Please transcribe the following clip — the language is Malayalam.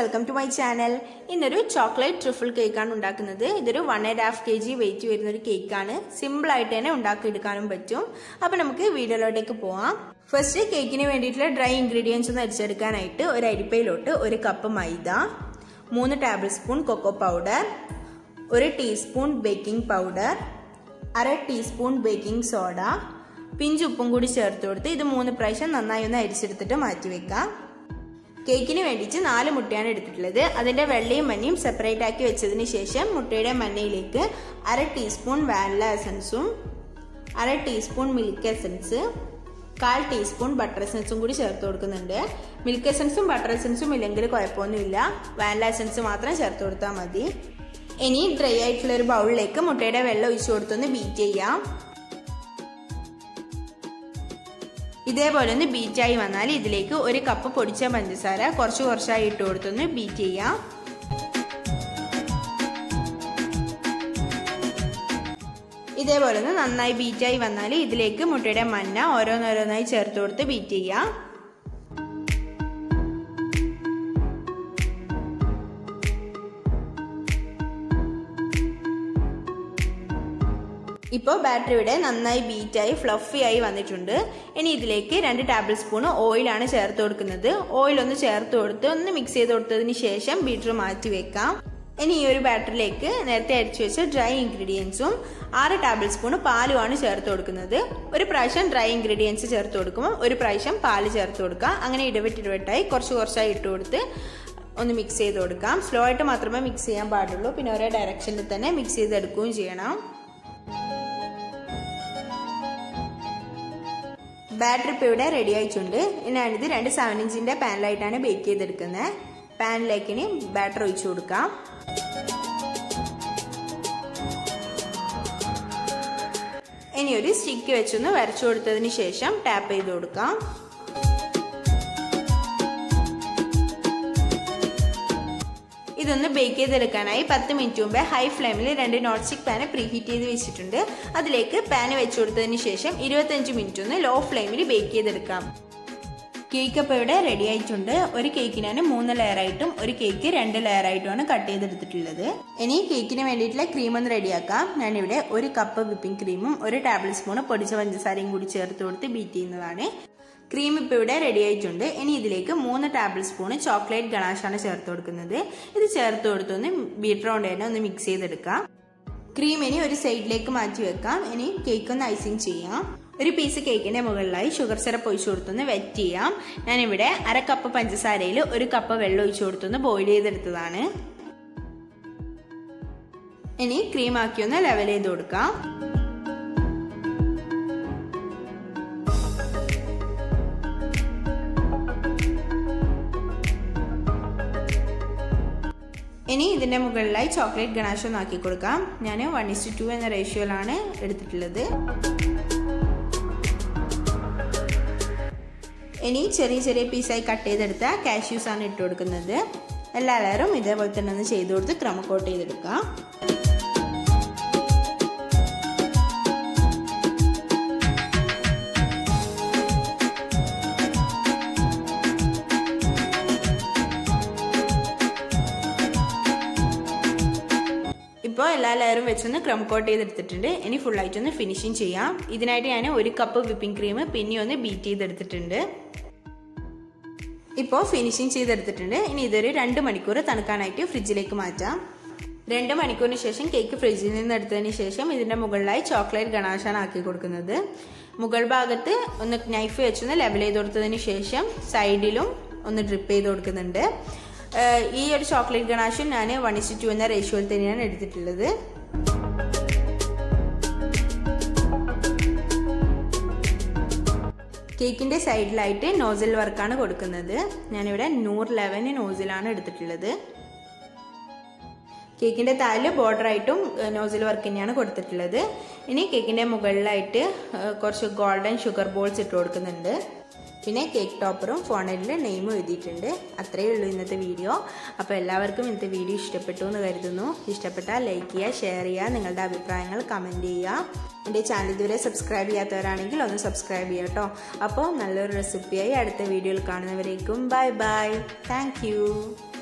വെൽക്കം ടു മൈ ചാനൽ ഇന്നൊരു ചോക്ലേറ്റ് ട്രിഫിൾ കേക്കാണ് ഉണ്ടാക്കുന്നത് ഇതൊരു one and half K G weight വരുന്ന ഒരു കേക്കാണ് സിമ്പിൾ ആയിട്ട് തന്നെ ഉണ്ടാക്കിയെടുക്കാനും പറ്റും അപ്പൊ നമുക്ക് വീഡിയോയിലോട്ടേക്ക് പോവാം ഫസ്റ്റ് കേക്കിന് വേണ്ടിയിട്ടുള്ള ഡ്രൈ ഇൻഗ്രീഡിയൻസ് ഒന്ന് അരിച്ചെടുക്കാനായിട്ട് ഒരു അരിപ്പയിലോട്ട് ഒരു കപ്പ് മൈദ മൂന്ന് ടേബിൾ സ്പൂൺ കൊക്കോ പൗഡർ ഒരു ടീസ്പൂൺ ബേക്കിംഗ് പൗഡർ അര ടീസ്പൂൺ ബേക്കിംഗ് സോഡ പിഞ്ച് ഉപ്പും കൂടി ചേർത്ത് കൊടുത്ത് ഇത് മൂന്ന് പ്രാവശ്യം നന്നായി ഒന്ന് അരിച്ചെടുത്തിട്ട് മാറ്റി വെക്കാം കേക്കിന് വേണ്ടിയിട്ട് നാല് മുട്ടയാണ് എടുത്തിട്ടുള്ളത് അതിന്റെ വെള്ളയും മഞ്ഞയും സെപ്പറേറ്റ് ആക്കി വെച്ചതിന് ശേഷം മുട്ടയുടെ മഞ്ഞയിലേക്ക് അര ടീസ്പൂൺ വാനില എസൻസും അര ടീസ്പൂൺ മിൽക്ക് എസൻസ് കാൽ ടീസ്പൂൺ ബട്ടർ എസൻസും കൂടി ചേർത്ത് കൊടുക്കുന്നുണ്ട് മിൽക്ക് എസൻസും ബട്ടർ എസൻസും ഇല്ലെങ്കിൽ കുഴപ്പമൊന്നുമില്ല വാനില എസൻസ് മാത്രം ചേർത്ത് കൊടുത്താൽ മതി ഇനി ഡ്രൈ ആയിട്ടുള്ള ഒരു ബൗളിലേക്ക് മുട്ടയുടെ വെള്ളം ഒഴിച്ചു കൊടുത്തൊന്ന് ബീറ്റ് ചെയ്യാം ഇതേപോലെ ഒന്ന് ബീറ്റായി വന്നാൽ ഇതിലേക്ക് ഒരു കപ്പ് പൊടിച്ച പഞ്ചസാര കുറച്ച് കുറച്ചായി ഇട്ട് കൊടുത്തൊന്ന് ബീറ്റ് ചെയ്യാം ഇതേപോലെ ഒന്ന് നന്നായി ബീറ്റായി വന്നാൽ ഇതിലേക്ക് മുട്ടയുടെ മഞ്ഞ ഓരോന്നോരോന്നായി ചേർത്ത് കൊടുത്ത് ബീറ്റ് ചെയ്യാം ഇപ്പോൾ ബാറ്ററി ഇവിടെ നന്നായി ബീറ്റായി ഫ്ലഫി ആയി വന്നിട്ടുണ്ട് ഇനി ഇതിലേക്ക് രണ്ട് ടേബിൾ സ്പൂൺ ഓയിലാണ് ചേർത്ത് കൊടുക്കുന്നത് ഓയിൽ ഒന്ന് ചേർത്ത് കൊടുത്ത് ഒന്ന് മിക്സ് ചെയ്ത് കൊടുത്തതിന് ശേഷം ബീറ്റർ മാറ്റി വെക്കാം ഇനി ഈ ഒരു ബാറ്ററിലേക്ക് നേരത്തെ അരിച്ചു വെച്ച ഡ്രൈ ഇൻഗ്രീഡിയൻസും ആറ് ടേബിൾ സ്പൂൺ പാലുമാണ് ചേർത്ത് കൊടുക്കുന്നത് ഒരു പ്രാവശ്യം ഡ്രൈ ഇൻഗ്രീഡിയൻസ് ചേർത്ത് കൊടുക്കുമ്പോൾ ഒരു പ്രാവശ്യം പാല് ചേർത്ത് കൊടുക്കുക അങ്ങനെ ഇടവിട്ട് ഇടവിട്ടായി കുറച്ച് കുറച്ചായി ഇട്ട് കൊടുത്ത് ഒന്ന് മിക്സ് ചെയ്ത് കൊടുക്കാം സ്ലോ ആയിട്ട് മാത്രമേ മിക്സ് ചെയ്യാൻ പാടുള്ളൂ പിന്നെ ഒരേ ഡയറക്ഷനിൽ തന്നെ മിക്സ് ചെയ്തെടുക്കുകയും ചെയ്യണം ബാറ്ററി ഇപ്പോൾ ഇവിടെ റെഡി ആയിട്ടുണ്ട് ഞാനിത് രണ്ട് സെവൻ ഇഞ്ചിൻ്റെ പാനിലായിട്ടാണ് ബേക്ക് ചെയ്തെടുക്കുന്നത് പാനിലേക്ക് ഇനി ബാറ്റർ ഒഴിച്ചു കൊടുക്കാം ഇനി ഒരു സ്റ്റിക്ക് വെച്ചൊന്ന് വരച്ചു കൊടുത്തതിന് ശേഷം ടാപ്പ് ചെയ്ത് കൊടുക്കാം ഇതൊന്ന് ബേക്ക് ചെയ്തെടുക്കാനായി പത്ത് മിനിറ്റ് മുമ്പേ ഹൈ ഫ്ലെയിമിൽ രണ്ട് നോൺ സ്റ്റിക് പാന് പ്രീഹീറ്റ് ചെയ്ത് വെച്ചിട്ടുണ്ട് അതിലേക്ക് പാന് വെച്ച് കൊടുത്തതിന് ശേഷം ഇരുപത്തഞ്ച് മിനിറ്റ് ഒന്ന് ലോ ഫ്ലെയിമിൽ ബേക്ക് ചെയ്തെടുക്കാം കേക്ക് അപ്പോൾ ഇവിടെ റെഡി ആയിട്ടുണ്ട് ഒരു കേക്കിനാണ് മൂന്ന് ലെയർ ആയിട്ടും ഒരു കേക്ക് രണ്ട് ലെയർ ആയിട്ടുമാണ് കട്ട് ചെയ്തെടുത്തിട്ടുള്ളത് ഇനി കേക്കിന് വേണ്ടിയിട്ടുള്ള ക്രീം ഒന്ന് റെഡിയാക്കാം ഞാനിവിടെ ഒരു കപ്പ് വിപ്പിംഗ് ക്രീമും ഒരു ടേബിൾ സ്പൂൺ പൊടിച്ച പഞ്ചസാരയും കൂടി ചേർത്ത് കൊടുത്ത് ബീറ്റ് ചെയ്യുന്നതാണ് ക്രീം ഇപ്പോൾ ഇവിടെ റെഡി ആയിട്ടുണ്ട് ഇനി ഇതിലേക്ക് മൂന്ന് ടേബിൾ സ്പൂൺ ചോക്ലേറ്റ് ഗണാഷാണ് ചേർത്ത് കൊടുക്കുന്നത് ഇത് ചേർത്ത് കൊടുത്തൊന്ന് ബീറ്റർ കൊണ്ട് തന്നെ ഒന്ന് മിക്സ് ചെയ്തെടുക്കാം ക്രീം ഇനി ഒരു സൈഡിലേക്ക് മാറ്റി വെക്കാം ഇനി കേക്ക് ഒന്ന് ഐസിങ് ചെയ്യാം ഒരു പീസ് കേക്കിന്റെ മുകളിലായി ഷുഗർ സിറപ്പ് ഒഴിച്ചു കൊടുത്തൊന്ന് വെറ്റ് ചെയ്യാം ഞാനിവിടെ അര കപ്പ് പഞ്ചസാരയിൽ ഒരു കപ്പ് വെള്ളം ഒഴിച്ചു കൊടുത്തൊന്ന് ബോയിൽ ചെയ്തെടുത്തതാണ് ഇനി ക്രീം ആക്കി ഒന്ന് ലെവൽ ചെയ്ത് കൊടുക്കാം ഇനി ഇതിന്റെ മുകളിലായി ചോക്ലേറ്റ് ഗണാഷ് ഒന്ന് ആക്കി കൊടുക്കാം ഞാൻ വൺ ഇസ് ടു എന്ന റേഷ്യോയിലാണ് എടുത്തിട്ടുള്ളത് ഇനി ചെറിയ ചെറിയ പീസായി കട്ട് ചെയ്തെടുത്ത കാഷ്യൂസ് ആണ് ഇട്ട് കൊടുക്കുന്നത് എല്ലാ ലെയറും ഇതേപോലെ തന്നെ ഒന്ന് ചെയ്ത് കൊടുത്ത് ക്രമക്കോട്ട് ചെയ്തെടുക്കാം ഇപ്പോൾ എല്ലാ ലെയറും വെച്ചൊന്ന് ക്രം കോട്ട് ചെയ്തെടുത്തിട്ടുണ്ട് ഇനി ഫുള്ളായിട്ട് ഒന്ന് ഫിനിഷിങ് ചെയ്യാം ഇതിനായിട്ട് ഞാൻ ഒരു കപ്പ് വിപ്പിംഗ് ക്രീം പിന്നെ ഒന്ന് ബീറ്റ് ചെയ്തെടുത്തിട്ടുണ്ട് ഇപ്പോൾ ഫിനിഷിങ് ചെയ്തെടുത്തിട്ടുണ്ട് ഇനി ഇതൊരു രണ്ട് മണിക്കൂർ തണുക്കാനായിട്ട് ഫ്രിഡ്ജിലേക്ക് മാറ്റാം രണ്ട് മണിക്കൂറിന് ശേഷം കേക്ക് ഫ്രിഡ്ജിൽ നിന്ന് എടുത്തതിന് ശേഷം ഇതിൻ്റെ മുകളിലായി ചോക്ലേറ്റ് ഗണാശാണ് ആക്കി കൊടുക്കുന്നത് മുകൾ ഭാഗത്ത് ഒന്ന് നൈഫ് വെച്ചൊന്ന് ലെവൽ ചെയ്ത് കൊടുത്തതിന് ശേഷം സൈഡിലും ഒന്ന് ഡ്രിപ്പ് ചെയ്ത് കൊടുക്കുന്നുണ്ട് ഈ ഒരു ചോക്ലേറ്റ് ഗണാഷും ഞാൻ വൺ ഇസ് ടു എന്ന റേഷ്യോയിൽ തന്നെയാണ് എടുത്തിട്ടുള്ളത് കേക്കിൻ്റെ സൈഡിലായിട്ട് നോസിൽ വർക്കാണ് കൊടുക്കുന്നത് ഞാനിവിടെ നൂറ് ലെവന് നോസിലാണ് എടുത്തിട്ടുള്ളത് കേക്കിൻ്റെ താല് ബോർഡറായിട്ടും നോസിൽ വർക്ക് തന്നെയാണ് കൊടുത്തിട്ടുള്ളത് ഇനി കേക്കിൻ്റെ മുകളിലായിട്ട് കുറച്ച് ഗോൾഡൻ ഷുഗർ ബോൾസ് ഇട്ട് കൊടുക്കുന്നുണ്ട് പിന്നെ കേക്ക് ടോപ്പറും ഫോണിൽ നെയിമും എഴുതിയിട്ടുണ്ട് അത്രയേ ഉള്ളൂ ഇന്നത്തെ വീഡിയോ അപ്പോൾ എല്ലാവർക്കും ഇന്നത്തെ വീഡിയോ ഇഷ്ടപ്പെട്ടു എന്ന് കരുതുന്നു ഇഷ്ടപ്പെട്ടാൽ ലൈക്ക് ചെയ്യുക ഷെയർ ചെയ്യുക നിങ്ങളുടെ അഭിപ്രായങ്ങൾ കമൻറ്റ് ചെയ്യുക എൻ്റെ ചാനൽ ഇതുവരെ സബ്സ്ക്രൈബ് ചെയ്യാത്തവരാണെങ്കിൽ ഒന്ന് സബ്സ്ക്രൈബ് ചെയ്യാം കേട്ടോ അപ്പോൾ നല്ലൊരു റെസിപ്പിയായി അടുത്ത വീഡിയോയിൽ കാണുന്നവരേക്കും ബൈ ബൈ താങ്ക്